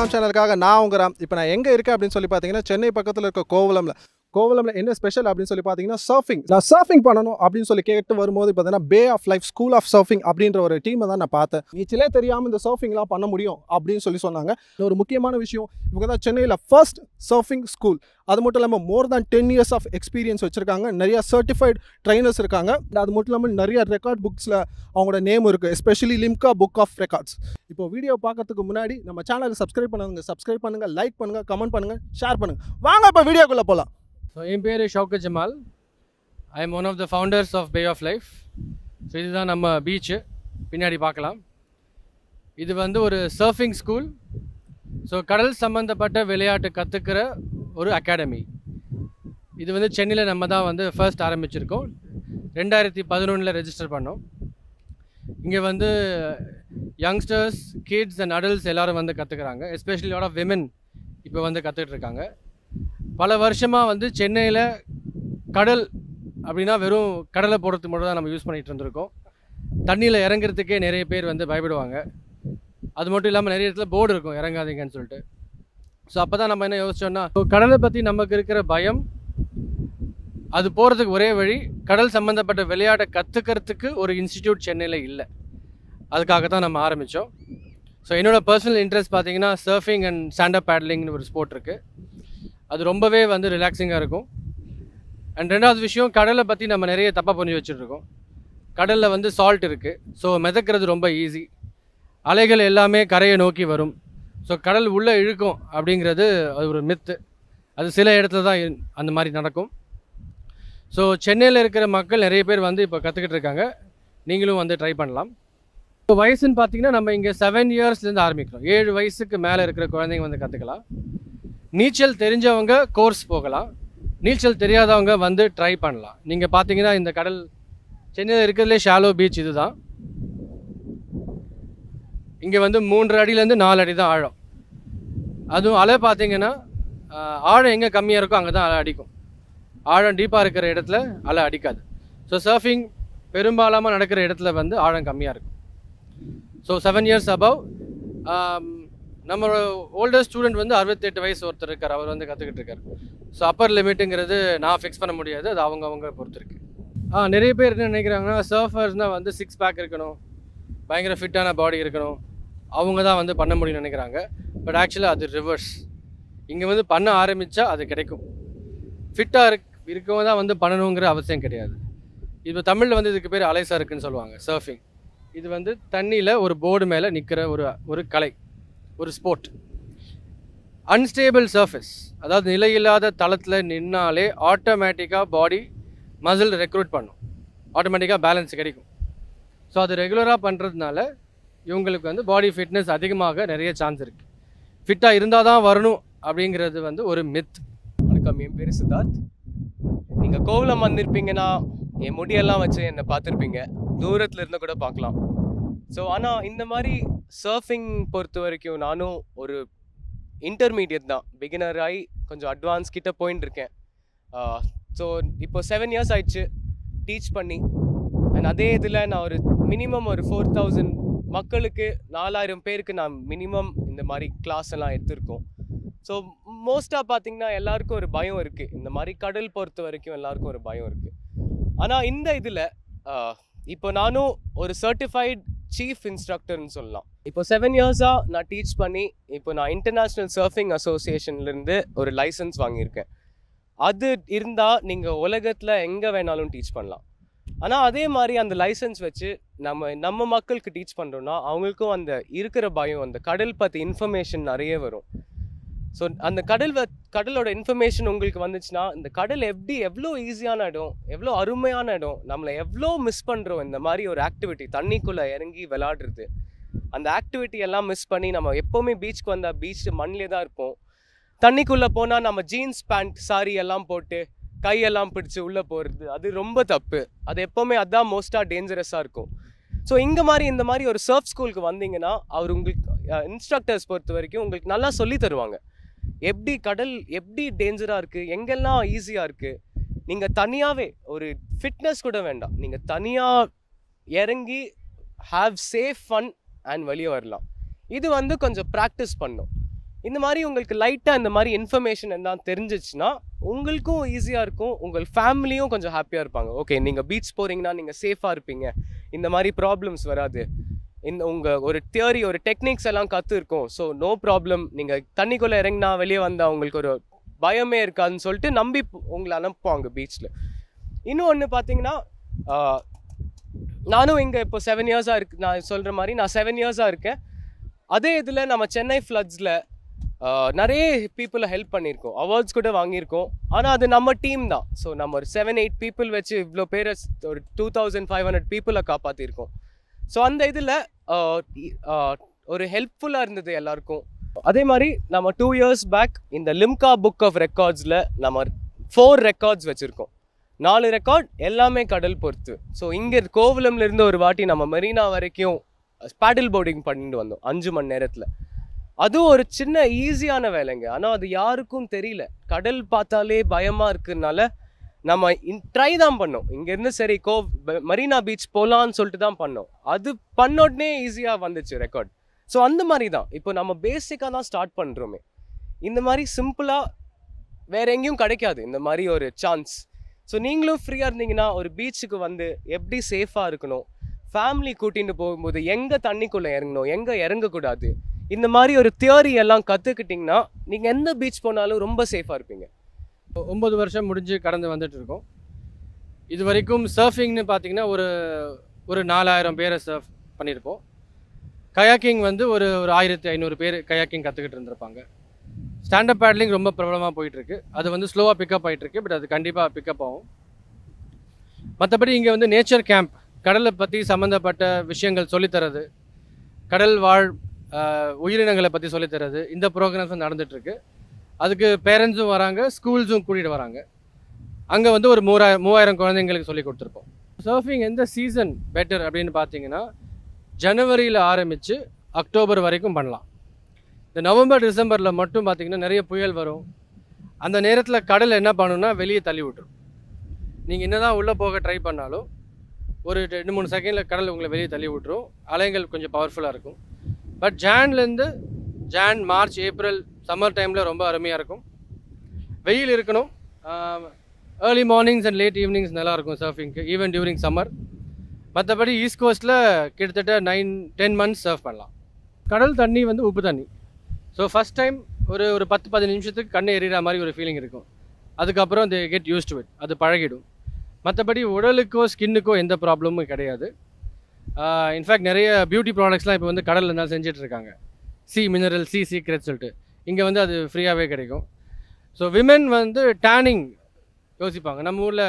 பார்க்கலாம் சேனலுக்காக நான் உங்க ராம் இப்போ நான் எங்கே இருக்கேன் அப்படின்னு சொல்லி பார்த்தீங்கன்னா சென்னை பக்கத்தில் இருக்க கோவலம்ல கோவலம்ல என்ன ஸ்பெஷல் அப்படின்னு சொல்லி பார்த்தீங்கன்னா சர்ஃபிங் நான் சர்ஃபிங் பண்ணணும் அப்படின்னு சொல்லி கேட்டு வரும்போது பார்த்தீங்கன்னா bay of life school of surfing அப்படின்ற ஒரு டீமை தான் நான் பார்த்தேன் நீச்சலே தெரியாமல் இந்த சர்ஃபிங்லாம் பண்ண முடியும் அப்படின்னு சொல்லி சொன்னாங்க இன்னும் ஒரு முக்கியமான விஷயம் இவங்க தான் சென்னையில் ஃபர்ஸ்ட் சர்ஃபிங் ஸ்கூல் அது மட்டும் இல்லாமல் more than ten years of experience வச்சுருக்காங்க நிறைய சர்டிஃபைட் ட்ரைனர்ஸ் இருக்காங்க அது மட்டும் இல்லாமல் நிறைய ரெக்கார்ட் புக்ஸில் அவங்களோட நேம் இருக்குது especially Limca book of records இப்போ வீடியோ பார்க்கறதுக்கு முன்னாடி நம்ம சேனலை சப்ஸ்கிரைப் பண்ணுங்க சப்ஸ்கிரைப் பண்ணுங்க லைக் பண்ணுங்க கமெண்ட் பண்ணுங்க ஷேர் பண்ணுங்க வாங்க இப்போ வீடியோக்குள்ள போகலாம் ஸோ என் பேர் Shoukath Jamal I am one of the founders of bay of life so இதுதான் நம்ம பீச்சு பின்னாடி பார்க்கலாம் இது வந்து ஒரு சர்ஃபிங் ஸ்கூல் ஸோ கடல் சம்மந்தப்பட்ட விளையாட்டு கற்றுக்கிற ஒரு அகாடமி இது வந்து சென்னையில் நம்ம தான் வந்து ஃபர்ஸ்ட் ஆரம்பிச்சிருக்கோம் ரெண்டாயிரத்தி பதினொன்றில் ரெஜிஸ்டர் பண்ணோம் இங்கே வந்து யங்ஸ்டர்ஸ் கிட்ஸ் அண்ட் அடல்ட்ஸ் எல்லாரும் வந்து கற்றுக்குறாங்க எஸ்பெஷலி லாட் ஆஃப் விமன் இப்போ வந்து கற்றுட்டு இருக்காங்க பல வருஷமாக வந்து சென்னையில் கடல் அப்படின்னா வெறும் கடலை போடுறதுக்கு மட்டும் தான் நம்ம யூஸ் பண்ணிகிட்டு இருந்திருக்கோம் தண்ணியில் இறங்குறதுக்கே நிறைய பேர் வந்து பயப்படுவாங்க அது மட்டும் இல்லாமல் நிறைய இடத்துல போர்டு இருக்கும் இறங்காதீங்கன்னு சொல்லிட்டு ஸோ அப்போ தான் நம்ம என்ன யோசிச்சோம்னா ஸோ கடலை பற்றி நமக்கு இருக்கிற பயம் அது போகிறதுக்கு ஒரே வழி கடல் சம்மந்தப்பட்ட விளையாட்டை கற்றுக்கிறதுக்கு ஒரு இன்ஸ்டிடியூட் சென்னையில் இல்லை அதுக்காக தான் நம்ம ஆரம்பித்தோம் ஸோ என்னோடய பர்சனல் இன்ட்ரெஸ்ட் பார்த்தீங்கன்னா சர்ஃபிங் அண்ட் ஸ்டாண்டப் பேட்லிங்னு ஒரு ஸ்போர்ட் இருக்குது அது ரொம்பவே வந்து ரிலாக்ஸிங்காக இருக்கும் அண்ட் ரெண்டாவது விஷயம் கடலை பற்றி நம்ம நிறைய தப்பாக புரிஞ்சு வச்சுட்ருக்கோம் கடலில் வந்து சால்ட் இருக்குது ஸோ மிதக்கிறது ரொம்ப ஈஸி அலைகள் எல்லாமே கரையை நோக்கி வரும் ஸோ கடல் உள்ளே இழுக்கும் அப்படிங்கிறது அது ஒரு மித்து அது சில இடத்துல தான் இரு- அந்த மாதிரி நடக்கும் ஸோ சென்னையில் இருக்கிற மக்கள் நிறைய பேர் வந்து இப்போ கற்றுக்கிட்டு இருக்காங்க நீங்களும் வந்து ட்ரை பண்ணலாம் இப்போ வயசுன்னு பார்த்தீங்கன்னா நம்ம இங்கே செவன் இயர்ஸ்லேருந்து ஆரம்பிக்கிறோம் ஏழு வயசுக்கு மேலே இருக்கிற குழந்தைங்க வந்து கற்றுக்கலாம் நீச்சல் தெரிஞ்சவங்க கோர்ஸ் போகலாம் நீச்சல் தெரியாதவங்க வந்து ட்ரை பண்ணலாம் நீங்கள் பார்த்தீங்கன்னா இந்த கடல் சென்னையில் இருக்கிறதுலே ஷாலோ பீச் இதுதான் இங்கே வந்து மூன்று அடியிலேருந்து நாலு அடி தான் ஆழம் அதுவும் அலை பார்த்தீங்கன்னா ஆஹ், ஆழம் எங்கே கம்மியாக இருக்கோ அங்கே தான் அலை அடிக்கும் ஆழம் டீப்பாக இருக்கிற இடத்துல அலை அடிக்காது ஸோ சர்ஃபிங் பெரும்பாலாமல் நடக்கிற இடத்துல வந்து ஆழம் கம்மியாக இருக்கும் ஸோ செவன் இயர்ஸ் அபவ் நம்மளோட ஓல்டர் ஸ்டூடெண்ட் வந்து அறுபத்தெட்டு வயசு ஒருத்தர் இருக்கார் அவர் வந்து கற்றுக்கிட்டு இருக்கார் ஸோ அப்பர் லிமிட்டுங்கிறது நான் ஃபிக்ஸ் பண்ண முடியாது அது அவங்கவங்க பொறுத்து இருக்கு ஆ நிறைய பேர் என்ன நினைக்கிறாங்கன்னா சர்ஃபர்ஸ்னால் வந்து சிக்ஸ் பேக் இருக்கணும் பயங்கர ஃபிட்டான பாடி இருக்கணும் அவங்க தான் வந்து பண்ண முடியும்னு நினைக்கிறாங்க பட் ஆக்சுவலாக அது ரிவர்ஸ் இங்கே வந்து பண்ண ஆரம்பித்தா அது கிடைக்கும் ஃபிட்டாக இருக் இருக்கவங்க தான் வந்து பண்ணணுங்கிற அவசியம் கிடையாது இப்போ தமிழில் வந்து இதுக்கு பேர் அலைசா இருக்குன்னு சொல்லுவாங்க சர்ஃபிங் இது வந்து தண்ணியில் ஒரு போர்டு மேலே நிற்கிற ஒரு ஒரு கலை ஒரு ஸ்போர்ட் அன்ஸ்டேபிள் சர்ஃபேஸ் அதாவது நிலையில்லாத தளத்தில் நின்னாலே ஆட்டோமேட்டிக்காக பாடி மசில் ரெக்ரூட் பண்ணும் ஆட்டோமேட்டிக்காக பேலன்ஸ் கிடைக்கும் ஸோ அது ரெகுலராக பண்ணுறதுனால இவங்களுக்கு வந்து பாடி ஃபிட்னஸ் அதிகமாக நிறைய சான்ஸ் இருக்குது ஃபிட்டாக இருந்தால் தான் வரணும் அப்படிங்கிறது வந்து ஒரு மித் வணக்கம் என் பேர் சித்தார்த் நீங்கள் கோவலம் வந்திருப்பீங்கன்னா என் முடியெல்லாம் வச்சு என்னை பார்த்துருப்பீங்க தூரத்தில் இருந்து கூட பார்க்கலாம் ஸோ ஆனால் இந்த மாதிரி சர்ஃபிங் பொறுத்த வரைக்கும் நானும் ஒரு இன்டர்மீடியட் தான் பிகினர் ஆகி கொஞ்சம் அட்வான்ஸ் கிட்ட போயின்னு இருக்கேன் ஸோ இப்போ செவன் இயர்ஸ் ஆயிடுச்சு டீச் பண்ணி அண்ட் அதே இதில் நான் ஒரு மினிமம் ஒரு ஃபோர் தௌசண்ட் மக்களுக்கு நாலாயிரம் பேருக்கு நான் மினிமம் இந்த மாதிரி கிளாஸ் எல்லாம் எடுத்திருக்கோம் ஸோ மோஸ்ட்டாக பார்த்தீங்கன்னா எல்லாருக்கும் ஒரு பயம் இருக்குது இந்த மாதிரி கடல் பொறுத்த வரைக்கும் எல்லாருக்கும் ஒரு பயம் இருக்குது ஆனால் இந்த இதில் இப்போ நானும் ஒரு சர்டிஃபைட் சீஃப் இன்ஸ்ட்ரக்டர்னு சொல்லலாம் இப்போ செவன் இயர்ஸாக நான் டீச் பண்ணி இப்போ நான் இன்டர்நேஷ்னல் சர்ஃபிங் அசோசியேஷன்லேருந்து ஒரு லைசன்ஸ் வாங்கியிருக்கேன் அது இருந்தால் நீங்கள் உலகத்தில் எங்கே வேணாலும் டீச் பண்ணலாம் ஆனால் அதே மாதிரி அந்த லைசன்ஸ் வச்சு நம்ம நம்ம மக்களுக்கு டீச் பண்ணுறோன்னா அவங்களுக்கும் அந்த இருக்கிற பயம் அந்த கடல் பற்றி இன்ஃபர்மேஷன் நிறைய வரும் ஸோ அந்த கடல் வ கடலோட இன்ஃபர்மேஷன் உங்களுக்கு வந்துச்சுன்னா இந்த கடல் எப்படி எவ்வளோ ஈஸியான இடம் எவ்வளோ அருமையான இடம் நம்மளை எவ்வளோ மிஸ் பண்ணுறோம் இந்த மாதிரி ஒரு ஆக்டிவிட்டி தண்ணிக்குள்ளே இறங்கி விளாடுறது அந்த ஆக்டிவிட்டி எல்லாம் மிஸ் பண்ணி நம்ம எப்போவுமே பீச்சுக்கு வந்தால் பீச் மண்ணிலே தான் இருப்போம் தண்ணிக்குள்ளே போனால் நம்ம ஜீன்ஸ் பேண்ட் சாரி எல்லாம் போட்டு கையெல்லாம் பிடிச்சி உள்ளே போகிறது அது ரொம்ப தப்பு அது எப்போவுமே அதான் மோஸ்ட்டாக டேஞ்சரஸாக இருக்கும் ஸோ இங்கே மாதிரி இந்த மாதிரி ஒரு சர்ஃப் ஸ்கூலுக்கு வந்தீங்கன்னா அவர் உங்களுக்கு இன்ஸ்ட்ரக்டர்ஸ் பொறுத்த வரைக்கும் உங்களுக்கு நல்லா சொல்லி தருவாங்க எப்படி கடல் எப்படி டேஞ்சராக இருக்குது எங்கெல்லாம் ஈஸியாக இருக்குது நீங்கள் தனியாகவே ஒரு ஃபிட்னஸ் கூட வேண்டாம் நீங்கள் தனியாக இறங்கி ஹாவ் சேஃப் ஃபன் அண்ட் வெளியே வரலாம் இது வந்து கொஞ்சம் ப்ராக்டிஸ் பண்ணும் இந்த மாதிரி உங்களுக்கு லைட்டாக இந்த மாதிரி இன்ஃபர்மேஷன் என்ன தெரிஞ்சிச்சுன்னா உங்களுக்கும் ஈஸியாக இருக்கும் உங்கள் ஃபேமிலியும் கொஞ்சம் ஹாப்பியாக இருப்பாங்க ஓகே நீங்கள் பீச் போகிறீங்கன்னா நீங்கள் சேஃபாக இருப்பீங்க இந்த மாதிரி ப்ராப்ளம்ஸ் வராது இந்த உங்கள் ஒரு தியரி ஒரு டெக்னிக்ஸ் எல்லாம் கற்று இருக்கும் ஸோ நோ ப்ராப்ளம் நீங்கள் தண்ணிக்குள்ளே இறங்கினா வெளியே வந்தால் உங்களுக்கு ஒரு பயமே இருக்காதுன்னு சொல்லிட்டு நம்பி உங்களை அனுப்புவாங்க பீச்சில் இன்னொன்று பார்த்தீங்கன்னா ஆஹ், நானும் இங்கே இப்போ செவன் இயர்ஸாக இருக்கு நான் சொல்கிற மாதிரி நான் செவன் இயர்ஸாக இருக்கேன் அதே இதில் நம்ம சென்னை ஃப்ளட்ஸில் நிறைய பீப்புளை ஹெல்ப் பண்ணியிருக்கோம் அவார்ட்ஸ் கூட வாங்கியிருக்கோம் ஆனால் அது நம்ம டீம் தான் ஸோ நம்ம ஒரு செவன் எயிட் பீப்புள் வச்சு இவ்வளோ பேரை ஒரு டூ தௌசண்ட் ஃபைவ் ஹண்ட்ரட் பீப்புளை காப்பாற்றிருக்கோம் ஸோ அந்த இதில் ஒரு ஹெல்ப்ஃபுல்லாக இருந்தது எல்லாருக்கும் அதே மாதிரி நம்ம டூ இயர்ஸ் பேக் இந்த லிம்கா புக் ஆஃப் ரெக்கார்ட்ஸில் நம்ம ஃபோர் ரெக்கார்ட்ஸ் வச்சுருக்கோம் நாலு ரெக்கார்ட் எல்லாமே கடல் பொறுத்து ஸோ இங்கே கோவலம்ல இருந்து ஒரு வாட்டி நம்ம மெரினா வரைக்கும் பேடில் போர்டிங் பண்ணிட்டு வந்தோம் அஞ்சு மணி நேரத்தில் அதுவும் ஒரு சின்ன ஈஸியான வேலைங்க ஆனால் அது யாருக்கும் தெரியல கடல் பார்த்தாலே பயமாக இருக்குனால நம்ம ட்ரை தான் பண்ணோம் இங்கேருந்து சரி கோ மரீனா பீச் போகலான்னு சொல்லிட்டு தான் பண்ணோம் அது பண்ணோடனே ஈஸியாக வந்துச்சு ரெக்கார்ட் ஸோ அந்த மாதிரி தான் இப்போ நம்ம பேசிக்காக தான் ஸ்டார்ட் பண்ணுறோமே இந்த மாதிரி சிம்பிளாக வேற எங்கேயும் கிடைக்காது இந்த மாதிரி ஒரு சான்ஸ் ஸோ நீங்களும் ஃப்ரீயாக இருந்தீங்கன்னா ஒரு பீச்சுக்கு வந்து எப்படி சேஃபாக இருக்கணும் ஃபேமிலி கூட்டிகிட்டு போகும்போது எங்கே தண்ணிக்குள்ளே இறங்கணும் எங்கே இறங்கக்கூடாது இந்த மாதிரி ஒரு தியரி எல்லாம் கற்றுக்கிட்டிங்கன்னா நீங்கள் எந்த பீச் போனாலும் ரொம்ப சேஃபாக இருப்பீங்க ஒம்பது வருஷம் முடிஞ்சு கடந்து வந்துட்டு இருக்கோம் இது வரைக்கும் சர்ஃபிங்னு பார்த்தீங்கன்னா ஒரு ஒரு நாலாயிரம் பேரை சர்ஃப் பண்ணியிருப்போம் கயாக்கிங் வந்து ஒரு ஒரு ஆயிரத்தி ஐநூறு பேர் கயாக்கிங் கற்றுக்கிட்டு இருந்திருப்பாங்க ஸ்டாண்டப் பேட்லிங் ரொம்ப பிரபலமாக போயிட்டுருக்கு அது வந்து ஸ்லோவாக பிக்கப் ஆகிட்டுருக்கு பட் அது கண்டிப்பாக பிக்கப் ஆகும் மற்றபடி இங்கே வந்து நேச்சர் கேம்ப் கடலை பற்றி சம்மந்தப்பட்ட விஷயங்கள் சொல்லித்தரது கடல் வாழ் ஆஹ், உயிரினங்களை பற்றி சொல்லித்தரது இந்த ப்ரோக்ராம்ஸ் நடந்துகிட்ருக்கு அதுக்கு பேரண்ட்ஸும் வராங்க ஸ்கூல்ஸும் கூட்டிகிட்டு வராங்க அங்கே வந்து ஒரு மூவாயிரம் மூவாயிரம் குழந்தைங்களுக்கு சொல்லி கொடுத்துருப்போம் சர்ஃபிங் எந்த சீசன் பெட்டர் அப்படின்னு பார்த்தீங்கன்னா ஜனவரியில் ஆரம்பித்து அக்டோபர் வரைக்கும் பண்ணலாம் இந்த நவம்பர் டிசம்பரில் மட்டும் பார்த்தீங்கன்னா நிறைய புயல் வரும் அந்த நேரத்தில் கடல் என்ன பண்ணுன்னா வெளியே தள்ளி விட்டுரும் நீங்கள் என்ன தான் உள்ளே போக ட்ரை பண்ணாலும் ஒரு ரெண்டு மூணு செகண்டில் கடல் உங்களை வெளியே தள்ளி விட்டுரும் அலைகள் கொஞ்சம் பவர்ஃபுல்லாக இருக்கும் பட் ஜான்லேருந்து ஜான் மார்ச் ஏப்ரல் சம்மர் டைமில் ரொம்ப அருமையாக இருக்கும் வெயில் இருக்கணும் early mornings and late evenings நல்லா இருக்கும் சர்ஃபிங்க்கு ஈவன் டியூரிங் சம்மர் மற்றபடி ஈஸ்ட் கோஸ்ட்டில் கிட்டத்தட்ட நைன் டென் மந்த்ஸ் சர்ஃப் பண்ணலாம் கடல் தண்ணி வந்து உப்பு தண்ணி ஸோ ஃபஸ்ட் டைம் ஒரு ஒரு பத்து பதினஞ்சு நிமிஷத்துக்கு கண்ணு எறிகிற மாதிரி ஒரு ஃபீலிங் இருக்கும் அதுக்கப்புறம் they get used to it அது பழகிடும் மற்றபடி உடலுக்கோ ஸ்கின்னுக்கோ எந்த ப்ராப்ளமும் கிடையாது இன்ஃபேக்ட் நிறைய பியூட்டி ப்ராடக்ட்ஸ்லாம் இப்போ வந்து கடலில் இருந்தாலும் செஞ்சுட்டு இருக்காங்க சி மினரல் சி சீக்ரெட் சொல்லிட்டு இங்கே வந்து அது ஃப்ரீயாகவே கிடைக்கும் ஸோ விமென் வந்து டேனிங் யோசிப்பாங்க நம்ம ஊரில்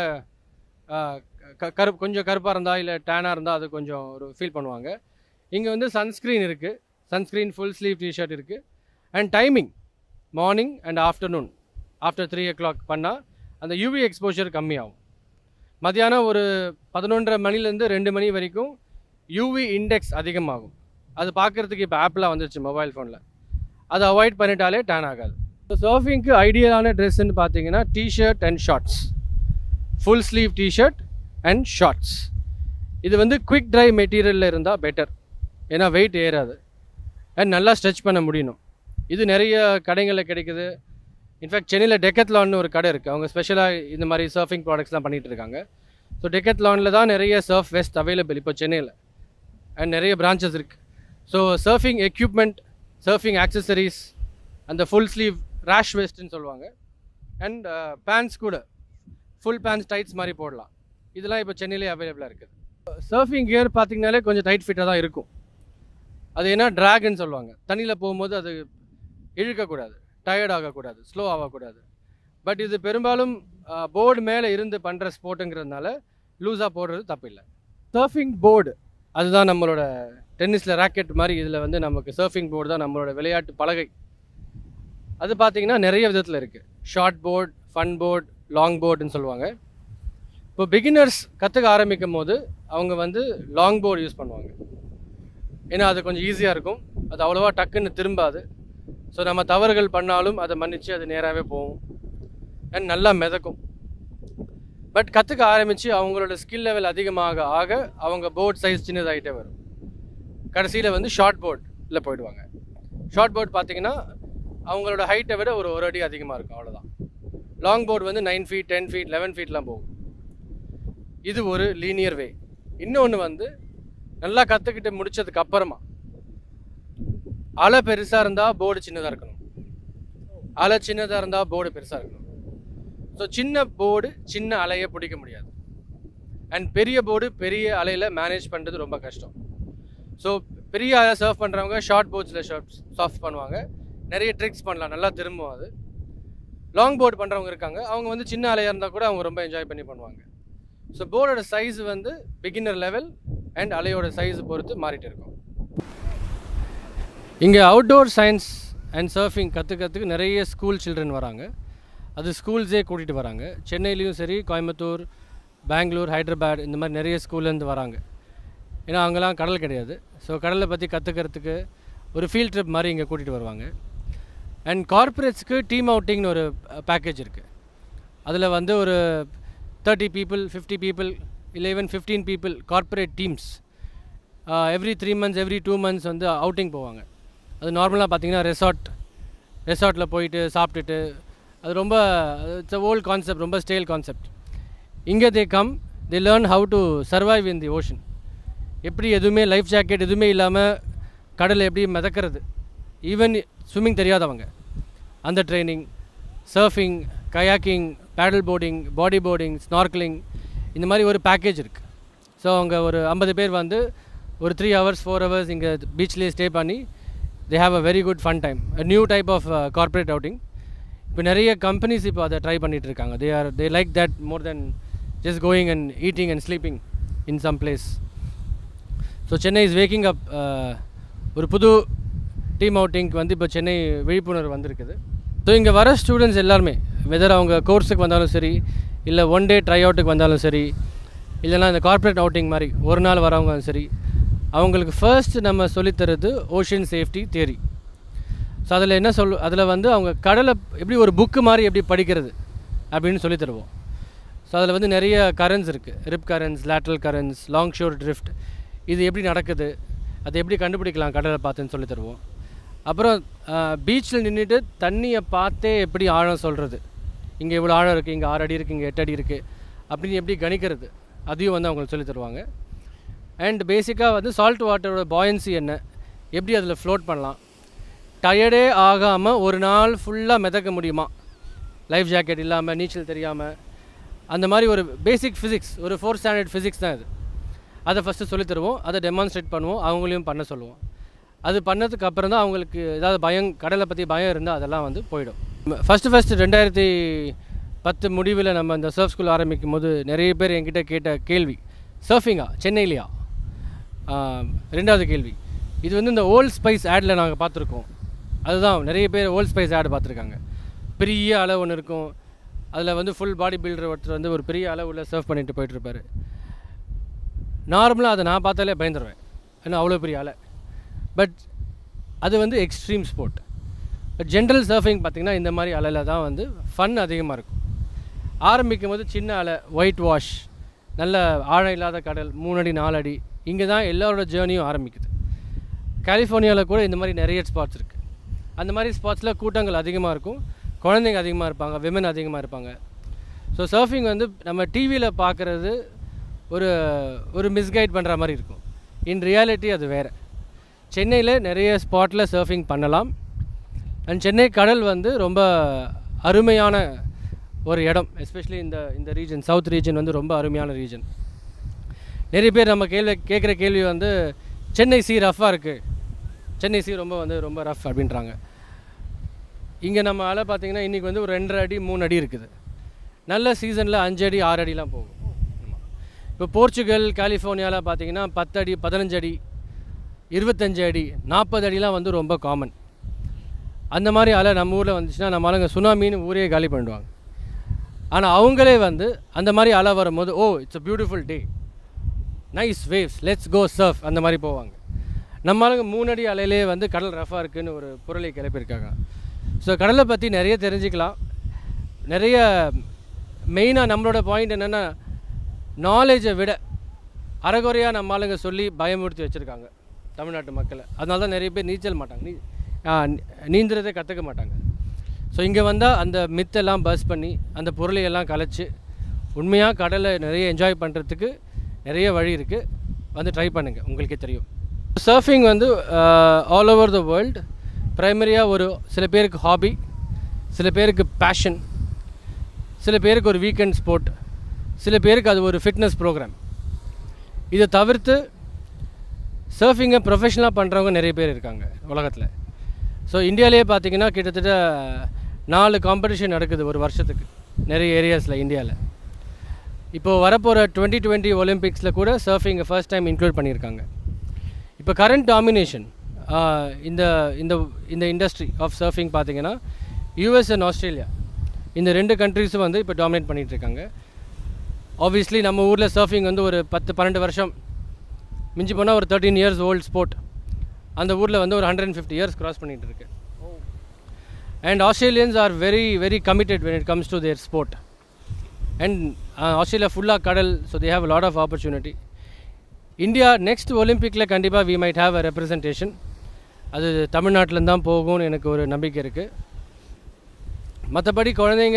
கரு கொஞ்சம் கருப்பாக இருந்தால் இல்லை டேனாக இருந்தால் அது கொஞ்சம் ஒரு ஃபீல் பண்ணுவாங்க இங்கே வந்து சன்ஸ்க்ரீன் இருக்குது சன்ஸ்க்ரீன் ஃபுல் ஸ்லீவ் டிஷர்ட் இருக்குது and timing morning and afternoon after three o'clock பண்ணால் அந்த யூவி எக்ஸ்போஷர் கம்மியாகும் மத்தியானம் ஒரு பதினொன்றரை மணிலேருந்து ரெண்டு மணி வரைக்கும் யூவி இண்டெக்ஸ் அதிகமாகும் அது பார்க்குறதுக்கு இப்போ ஆப்பில் வந்துருச்சு மொபைல் ஃபோனில் அதை அவாய்ட் பண்ணிட்டாலே டேன் ஆகாது ஸோ சர்ஃபிங்க்கு ஐடியலான ட்ரெஸ்ஸுன்னு பார்த்தீங்கன்னா T shirt and shorts full sleeve T shirt and shorts இது வந்து குவிக் ட்ரை மெட்டீரியலில் இருந்தால் பெட்டர் ஏன்னா வெயிட் ஏறாது அண்ட் நல்லா ஸ்ட்ரெச் பண்ண முடியணும் இது நிறைய கடைகளில் கிடைக்குது இன்ஃபேக்ட் சென்னையில் டெக்கத்லான்னு ஒரு கடை இருக்குது அவங்க ஸ்பெஷலாக இந்த மாதிரி சர்ஃபிங் ப்ராடக்ட்ஸ்லாம் பண்ணிகிட்டு இருக்காங்க ஸோ டெக்கத்லானில் தான் நிறைய சர்ஃப் வெஸ்ட் அவைலபிள் இப்போ சென்னையில் அண்ட் நிறைய பிரான்ச்சஸ் இருக்குது so surfing equipment surfing accessories அந்த ஃபுல் ஸ்லீவ் ரேஷ் வெஸ்ட்னு சொல்லுவாங்க அண்ட் பேண்ட்ஸ் கூட ஃபுல் பேண்ட்ஸ் டைட்ஸ் மாதிரி போடலாம் இதெல்லாம் இப்போ சென்னையிலே அவைலபிளாக இருக்குது சர்ஃபிங் கியர் பார்த்தீங்கனாலே கொஞ்சம் டைட் ஃபிட்டாக தான் இருக்கும் அது என்ன ட்ராக்னு சொல்லுவாங்க தண்ணியில் போகும்போது அது இழுக்கக்கூடாது டயர்ட் ஆகக்கூடாது ஸ்லோ ஆகக்கூடாது பட் இது பெரும்பாலும் போர்டு மேலே இருந்து பண்ணுற ஸ்போர்ட்டுங்கிறதுனால லூஸாக போடுறது தப்பில்லை சர்ஃபிங் போர்டு அதுதான் நம்மளோட டென்னிஸில் ராக்கெட் மாதிரி இதில் வந்து நமக்கு சர்ஃபிங் போர்டு தான் நம்மளோட விளையாட்டு பலகை அது பார்த்தீங்கன்னா நிறைய விதத்தில் இருக்குது short board fun board long போர்டுன்னு சொல்லுவாங்க இப்போ பிகினர்ஸ் கற்றுக்க ஆரம்பிக்கும் போது அவங்க வந்து லாங் போர்டு யூஸ் பண்ணுவாங்க ஏன்னா அது கொஞ்சம் ஈஸியாக இருக்கும் அது அவ்வளோவா டக்குன்னு திரும்பாது ஸோ நம்ம தவறுகள் பண்ணாலும் அதை மன்னிச்சு அது நேராகவே போகும் அண்ட் நல்லா மிதக்கும் பட் கற்றுக்க ஆரம்பித்து அவங்களோட ஸ்கில் லெவல் அதிகமாக ஆக அவங்க போர்ட் சைஸ் சின்னதாகிட்டே வரும் கடைசியில் வந்து ஷார்ட் போர்டில் போயிடுவாங்க ஷார்ட் போர்ட் பார்த்தீங்கன்னா அவங்களோட ஹைட்டை விட ஒரு ஒரு அடி அதிகமாக இருக்கும் அவ்வளோதான் லாங் போர்டு வந்து nine feet ten feet eleven ஃபீட்லாம் போகும் இது ஒரு லீனியர் வே இன்னொன்று வந்து நல்லா கற்றுக்கிட்டு முடிச்சதுக்கு அப்புறமா அலை பெருசாக இருந்தால் போர்டு சின்னதாக இருக்கணும் அலை சின்னதாக இருந்தால் போர்டு பெருசாக இருக்கணும் ஸோ சின்ன போர்டு சின்ன அலையை பிடிக்க முடியாது அண்ட் பெரிய போர்டு பெரிய அலையில் மேனேஜ் பண்ணுறது ரொம்ப கஷ்டம் ஸோ பெரிய அலை சர்வ் பண்ணுறவங்க ஷார்ட் போர்ட்ஸில் ஷார்ட் சாஃப்ட் பண்ணுவாங்க நிறைய ட்ரிக்ஸ் பண்ணலாம் நல்லா திரும்பும் அது லாங் போர்டு பண்ணுறவங்க இருக்காங்க அவங்க வந்து சின்ன அலையாக இருந்தால் கூட அவங்க ரொம்ப என்ஜாய் பண்ணி பண்ணுவாங்க ஸோ போர்டோட சைஸ் வந்து பிகினர் லெவல் அண்ட் அலையோட சைஸ் பொறுத்து மாறிட்டு இருக்கும் இங்கே அவுட்டோர் சயின்ஸ் அண்ட் சர்ஃபிங் கற்றுக்கிறதுக்கு நிறைய ஸ்கூல் சில்ட்ரன் வராங்க அது ஸ்கூல்ஸே கூட்டிகிட்டு வராங்க சென்னையிலையும் சரி கோயம்புத்தூர் பெங்களூர் ஹைதராபாத் இந்த மாதிரி நிறைய ஸ்கூல்லேருந்து வராங்க ஏன்னா அங்கெல்லாம் கடல் கிடையாது ஸோ கடலை பற்றி கற்றுக்கிறதுக்கு ஒரு ஃபீல்ட் ட்ரிப் மாதிரி இங்கே கூட்டிகிட்டு வருவாங்க அண்ட் கார்ப்பரேட்ஸ்க்கு டீம் அவுட்டிங்னு ஒரு பேக்கேஜ் இருக்குது அதில் வந்து ஒரு தேர்ட்டி பீப்புள் ஃபிஃப்டி பீப்புள் இல்லை even fifteen people corporate teams every three months every two months வந்து அவுட்டிங் போவாங்க அது நார்மலாக பார்த்தீங்கன்னா ரெசார்ட் ரெசார்ட்டில் போயிட்டு சாப்பிட்டுட்டு அது ரொம்ப இட்ஸ் அ ஓல்ட் கான்செப்ட் ரொம்ப ஸ்டேல் கான்செப்ட் இங்கே they come they learn how to survive in the ocean எப்படி எதுவுமே லைஃப் ஜாக்கெட் எதுவுமே இல்லாமல் கடலில் எப்படி மிதக்கிறது ஈவன் ஸ்விம்மிங் தெரியாதவங்க அந்த training surfing kayaking paddle boarding body boarding snorkeling இந்த மாதிரி ஒரு பேக்கேஜ் இருக்குது ஸோ அவங்க ஒரு ஐம்பது பேர் வந்து ஒரு த்ரீ ஹவர்ஸ் ஃபோர் ஹவர்ஸ் இங்கே பீச்லேயே ஸ்டே பண்ணி they have a very good fun time new type of corporate outing இப்போ நிறைய கம்பெனிஸ் இப்போ அதை ட்ரை பண்ணிட்டு இருக்காங்க they are they like that more then just going and eating and sleeping in some place so Chennai is waking up ஒரு புது team அவுட்டிங்க்கு வந்து இப்போ சென்னை விழிப்புணர்வு வந்திருக்குது ஸோ இங்கே வர ஸ்டூடெண்ட்ஸ் எல்லாருமே வெதர் அவங்க கோர்ஸுக்கு வந்தாலும் சரி இல்லை ஒன் டே ட்ரை அவுட்டுக்கு வந்தாலும் சரி இல்லைனா இந்த கார்ப்பரேட் அவுட்டிங் மாதிரி ஒரு நாள் வரவங்க சரி அவங்களுக்கு ஃபர்ஸ்ட் நம்ம சொல்லித்தரது ஓஷன் சேஃப்டி தியரி ஸோ அதில் என்ன சொல் அதில் வந்து அவங்க கடலை எப்படி ஒரு புக்கு மாதிரி எப்படி படிக்கிறது அப்படின்னு சொல்லி தருவோம் ஸோ அதில் வந்து நிறைய கரன்ஸ் இருக்குது rip currents lateral currents long shore drift இது எப்படி நடக்குது அதை எப்படி கண்டுபிடிக்கலாம் கடலை பார்த்துன்னு சொல்லி தருவோம் அப்புறம் பீச்சில் நின்றுட்டு தண்ணியை பார்த்தே எப்படி ஆழம் சொல்கிறது இங்கே இவ்வளோ ஆழம் இருக்குது இங்கே ஆறு அடி இருக்குது இங்கே எட்டு அடி இருக்குது அப்படின்னு எப்படி கணிக்கிறது அதையும் வந்து அவங்களுக்கு சொல்லி தருவாங்க அண்ட் பேசிக்காக வந்து சால்ட் வாட்டரோட பாயன்சி என்ன எப்படி அதில் ஃப்ளோட் பண்ணலாம் டயர்டே ஆகாமல் ஒரு நாள் ஃபுல்லாக மிதக்க முடியுமா லைஃப் ஜாக்கெட் இல்லாமல் நீச்சல் தெரியாமல் அந்த மாதிரி ஒரு பேசிக் ஃபிசிக்ஸ் ஒரு ஃபோர்த் ஸ்டாண்டர்ட் ஃபிசிக்ஸ் தான் இது அதை ஃபஸ்ட்டு சொல்லித் தருவோம் அதை டெமான்ஸ்ட்ரேட் பண்ணுவோம் அவங்களையும் பண்ண சொல்லுவோம் அது பண்ணதுக்கு அப்புறம் தான் அவங்களுக்கு ஏதாவது பயம் கடலை பற்றி பயம் இருந்தால் அதெல்லாம் வந்து போயிடும் ஃபஸ்ட்டு ஃபஸ்ட்டு ரெண்டாயிரத்தி பத்து முடிவில் நம்ம இந்த சர்ஃப் ஸ்கூல் ஆரம்பிக்கும் போது நிறைய பேர் என்கிட்ட கேட்ட கேள்வி சர்ஃபிங்கா சென்னையிலையா ஆஹ், ரெண்டாவது கேள்வி இது வந்து இந்த ஓல்ட் ஸ்பைஸ் ஆடில் நாங்கள் பார்த்துருக்கோம் அதுதான் நிறைய பேர் ஓல்ட் ஸ்பைஸ் ஆட் பார்த்துருக்காங்க பெரிய அளவு ஒன்று இருக்கும் அதில் வந்து ஃபுல் பாடி பில்டர் ஒருத்தர் வந்து ஒரு பெரிய அளவில் சர்வ் பண்ணிட்டு போயிட்டுருப்பாரு நார்மலாக அதை நான் பார்த்தாலே பயந்துருவேன் ஏன்னா அவ்வளோ பெரிய அலை பட் அது வந்து extreme sport but general surfing பார்த்திங்கன்னா இந்த மாதிரி அலையில் தான் வந்து ஃபன் அதிகமாக இருக்கும் ஆரம்பிக்கும் போது சின்ன அலை ஒயிட் வாஷ் நல்ல ஆழம் இல்லாத கடல் மூணு அடி நாலு அடி இங்கே தான் எல்லாரோட ஜேர்னியும் ஆரம்பிக்குது கலிஃபோர்னியாவில் கூட இந்த மாதிரி நிறைய ஸ்பாட்ஸ் இருக்குது அந்த மாதிரி ஸ்பாட்ஸில் கூட்டங்கள் அதிகமாக இருக்கும் குழந்தைங்க அதிகமாக இருப்பாங்க விமன் அதிகமாக இருப்பாங்க ஸோ சர்ஃபிங் வந்து நம்ம டிவியில் பார்க்குறது ஒரு ஒரு மிஸ்கைட் பண்ணுற மாதிரி இருக்கும் இன் ரியாலிட்டி அது வேறு சென்னையில் நிறைய ஸ்பாட்டில் சர்ஃபிங் பண்ணலாம் அண்ட் சென்னை கடல் வந்து ரொம்ப அருமையான ஒரு இடம் எஸ்பெஷலி இந்த இந்த ரீஜன் சவுத் ரீஜன் வந்து ரொம்ப அருமையான ரீஜன் நிறைய பேர் நம்ம கேள்வி கேட்குற கேள்வி வந்து சென்னை சி ரஃப்பாக இருக்குது சென்னை சி ரொம்ப வந்து ரொம்ப ரஃப் அப்படின்றாங்க இங்கே நம்ம அலை பார்த்தீங்கன்னா இன்றைக்கி வந்து ஒரு ரெண்டரை அடி மூணு அடி இருக்குது நல்ல சீசனில் அஞ்சு அடி ஆறு அடிலாம் போகும் இப்போ போர்ச்சுகல் கலிஃபோர்னியாவில் பார்த்தீங்கன்னா பத்து அடி பதினஞ்சு அடி இருபத்தஞ்சு அடி நாற்பது அடிலாம் வந்து ரொம்ப காமன் அந்த மாதிரி அலை நம்ம ஊரில் வந்துச்சுன்னா நம்ம ஆளுங்க சுனாமின்னு ஊரே காலி பண்ணிடுவாங்க ஆனால் அவங்களே வந்து அந்த மாதிரி அலை வரும்போது oh it's a beautiful day nice waves let's go surf அந்த மாதிரி போவாங்க நம்ம ஆளுங்க மூணு அடி அலையிலே வந்து கடல் ரஃபாக இருக்குன்னு ஒரு பொருளை கிளப்பியிருக்காங்க ஸோ கடலை பற்றி நிறைய தெரிஞ்சுக்கலாம் நிறைய மெயினாக நம்மளோட பாயிண்ட் என்னென்னா நாலேஜை விட அறகுறையாக நம்ம ஆளுங்க சொல்லி பயமுறுத்தி வச்சுருக்காங்க தமிழ்நாட்டு மக்களை அதனால தான் நிறைய பேர் நீச்சல் மாட்டாங்க நீ நீந்துறதை கற்றுக்க மாட்டாங்க ஸோ இங்கே வந்தால் அந்த மித்தெல்லாம் பஸ் பண்ணி அந்த பொருளையெல்லாம் கலைச்சு உண்மையாக கடலை நிறைய என்ஜாய் பண்ணுறதுக்கு நிறைய வழி இருக்குது வந்து ட்ரை பண்ணுங்கள் உங்களுக்கே தெரியும் சர்ஃபிங் வந்து ஆல் ஓவர் த வேர்ல்டு ப்ரைமரியாக ஒரு சில பேருக்கு ஹாபி சில பேருக்கு பேஷன் சில பேருக்கு ஒரு வீக்கெண்ட் ஸ்போர்ட் சில பேருக்கு அது ஒரு ஃபிட்னஸ் ப்ரோக்ராம் இதை தவிர்த்து சர்ஃபிங்கை ப்ரொஃபஷனலாக பண்ணுறவங்க நிறைய பேர் இருக்காங்க உலகத்தில் ஸோ இந்தியாவிலேயே பார்த்தீங்கன்னா கிட்டத்தட்ட நாலு காம்படிஷன் நடக்குது ஒரு வருஷத்துக்கு நிறைய ஏரியாஸில் இந்தியாவில் இப்போது வரப்போகிற டுவெண்ட்டி டுவெண்ட்டி ஒலிம்பிக்ஸில் கூட சர்ஃபிங்கை ஃபர்ஸ்ட் டைம் இன்க்ளூட் பண்ணியிருக்காங்க இப்போ கரண்ட் டாமினேஷன் இந்த இந்த இந்த இண்டஸ்ட்ரி ஆஃப் சர்ஃபிங் பார்த்தீங்கன்னா யூஎஸ் அண்ட் ஆஸ்திரேலியா இந்த ரெண்டு கண்ட்ரீஸும் வந்து இப்போ டாமினேட் பண்ணிகிட்டு இருக்காங்க ஆப்வியஸ்லி நம்ம ஊரில் சர்ஃபிங் வந்து ஒரு பத்து பன்னெண்டு வருஷம் மிஞ்சி போனால் ஒரு தேர்ட்டீன் இயர்ஸ் ஓல்ட் ஸ்போர்ட் அந்த ஊரில் வந்து ஒரு hundred and fifty years cross பண்ணிகிட்டு இருக்கு and Australians are very very committed when it comes to their sport and Australia ஃபுல்லாக கடல் so they have lot of opportunity India next ஒலிம்பிக்கில் கண்டிப்பாக we might have a representation அது தமிழ்நாட்டிலேருந்து தான் போகும்னு எனக்கு ஒரு நம்பிக்கை இருக்குது மற்றபடி குழந்தைங்க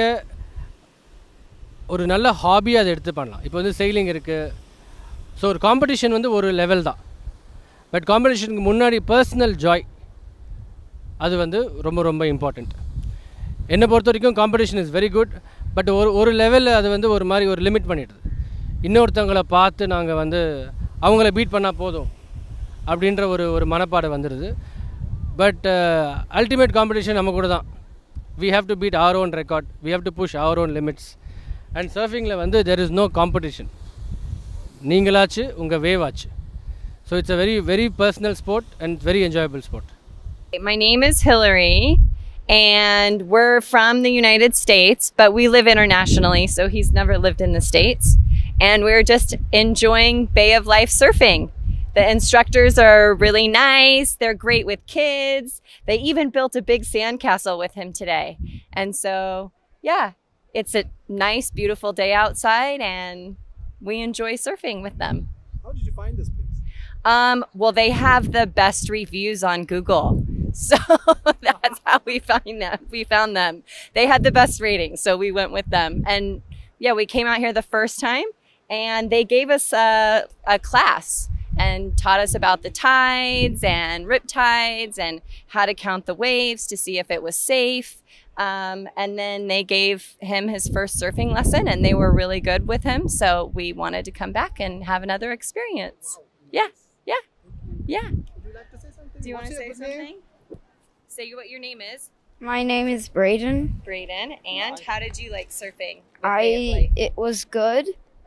ஒரு நல்ல ஹாபி அதை எடுத்து பண்ணலாம் இப்போ வந்து செயிலிங் இருக்குது ஸோ ஒரு காம்படிஷன் வந்து ஒரு லெவல் தான் பட் காம்படிஷனுக்கு முன்னாடி பர்சனல் ஜாய் அது வந்து ரொம்ப ரொம்ப இம்பார்ட்டண்ட் என்னை பொறுத்த வரைக்கும் competition is very good but ஒரு ஒரு லெவலில் அது வந்து ஒரு மாதிரி ஒரு லிமிட் பண்ணிடுது இன்னொருத்தவங்களை பார்த்து நாங்கள் வந்து அவங்கள பீட் பண்ணால் போதும் அப்படின்ற ஒரு ஒரு மனப்பாடு வந்துடுது பட் அல்டிமேட் காம்படிஷன் நம்ம கூட தான் we have to beat our own record we have to push our own limits and சர்ஃபிங்கில் வந்து தெர் இஸ் நோ காம்படிஷன் நீங்களாச்சு உங்கள் வேவ் ஆச்சு so it's a very very personal sport and very enjoyable sport My name is Hillary, and we're from the United States, but we live internationally, so he's never lived in the States. And we're just enjoying Bay of Life surfing. The instructors are really nice, they're great with kids. They even built a big sandcastle with him today. And so, yeah, it's a nice, beautiful day outside, and we enjoy surfing with them. How did you find this place? Um, well, they have the best reviews on Google. So that's how we find them. We found them. They had the best ratings, so we went with them. And yeah, we came out here the first time and they gave us a, a class and taught us about the tides and rip tides and how to count the waves to see if it was safe. Um, and then they gave him his first surfing lesson and they were really good with him. So we wanted to come back and have another experience. Yeah, yeah, yeah. Would you like to say something? Do you want What's to say your good name? something? Say what your name is. My name is Braden. Braden. And how did you like surfing? with Bay of I Life? it was good.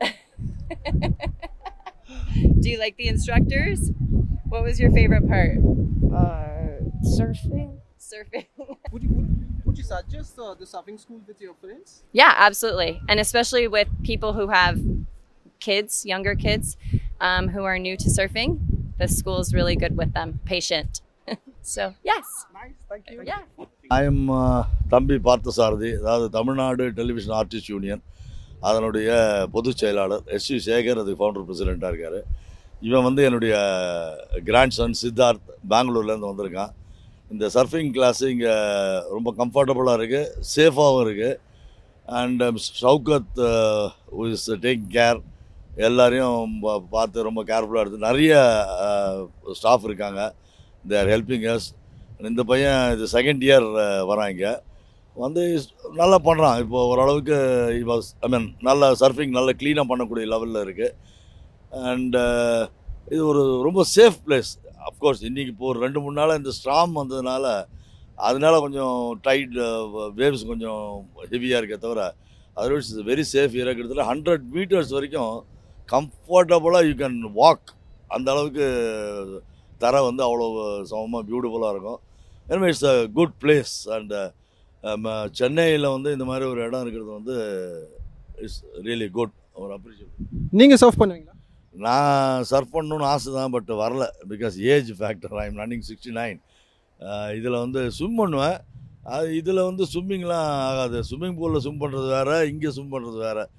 Do you like the instructors? What was your favorite part? Uh, surfing. Surfing. Would you, would, would you suggest uh, the surfing school with your friends? yeah, absolutely. And especially with people who have kids, younger kids, um, who are new to surfing, the school is really good with them. Patient. so yes. Nice, thank you. Yeah. I am Thambi Parthasarathy அதாவது Tamil Nadu television artist union அதனுடைய பொதுச் செயலாளர் S we Sekar அதுக்கு founder பிரசிடெண்ட்டாக இருக்கார் இவன் வந்து என்னுடைய grand Sun Siddharth பெங்களூர்லேருந்து வந்திருக்கான் இந்த சர்ஃபிங் கிளாஸு இங்கே ரொம்ப கம்ஃபர்டபுளாக இருக்குது சேஃபாகவும் இருக்குது and Shaukat is take care எல்லாரையும் பா- பார்த்து ரொம்ப கேர்ஃபுல்லாக எடுத்து நிறைய ஸ்டாஃப் இருக்காங்க தே ஆர் ஹெல்பிங் அஸ் இந்த பையன் இது செகண்ட் இயர் வரான் இங்கே வந்து is- நல்லா பண்ணுறான் இப்போ ஓரளவுக்கு ஐ மீன் நல்ல சர்ஃபிங் நல்ல க்ளீனாக பண்ணக்கூடிய லெவலில் இருக்குது அண்ட் இது ஒரு ரொம்ப சேஃப் பிளேஸ் அஃப்கோர்ஸ் இன்றைக்கி இப்போ ஒரு ரெண்டு மூணு நாளாக இந்த ஸ்ட்ராம் வந்ததுனால அதனால கொஞ்சம் டைட் வேவ்ஸ் கொஞ்சம் ஹெவியாக இருக்கே தவிர otherwise is very safe here கிட்டத்தட்ட ஹண்ட்ரட் மீட்டர்ஸ் வரைக்கும் கம்ஃபர்டபுளாக யூ கேன் வாக் அந்த அளவுக்கு தரை வந்து அவ்வளோ சமமாக பியூட்டிஃபுல்லாக இருக்கும் எனவே it's a good place and சென்னையில் வந்து இந்த மாதிரி ஒரு இடம் இருக்கிறது வந்து இட்ஸ் ரியலி குட் ஒரு அப்ரிஷியேட் நீங்க சர்ஃப் பண்ணுவீங்களா நான் சர்ஃப் பண்ணணும்னு ஆசை தான் பட் வரல because age factor I am running sixty nine இதில் வந்து ஸ்விம் பண்ணுவேன் அது இதில் வந்து ஸ்விம்மிங்லாம் ஆகாது ஸ்விம்மிங் பூலில் ஸ்விம் பண்ணுறது வேறு இங்கே ஸ்விம் பண்ணுறது வேறு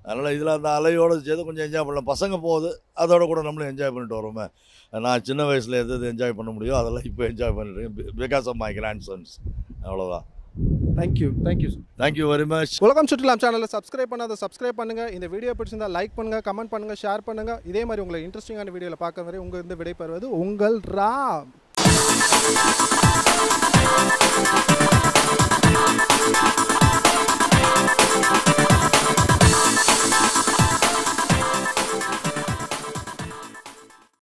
அதனால் இதில் அந்த அலையோடு சேர்த்து கொஞ்சம் என்ஜாய் பண்ணலாம் பசங்க போகுது அதோட கூட நம்மளும் என்ஜாய் பண்ணிட்டு வரோமே நான் சின்ன வயசில் எது எது என்ஜாய் பண்ண முடியும் அதெல்லாம் இப்போ என்ஜாய் பண்ணிருக்கேன் because of my grandsons அவ்வளோதான் thank you thank you thank you very much உலகம் சுற்றுலாம் சேனலில் சப்ஸ்கிரைப் பண்ணாத சப்ஸ்கிரைப் பண்ணுங்க இந்த வீடியோ பிடிச்சிருந்தா லைக் பண்ணுங்க கமெண்ட் பண்ணுங்க ஷேர் பண்ணுங்க இதே மாதிரி உங்களை இன்ட்ரெஸ்டிங்கான வீடியோவில் பார்க்க வரை உங்க இருந்து விடைபெறுவது உங்கள் ரா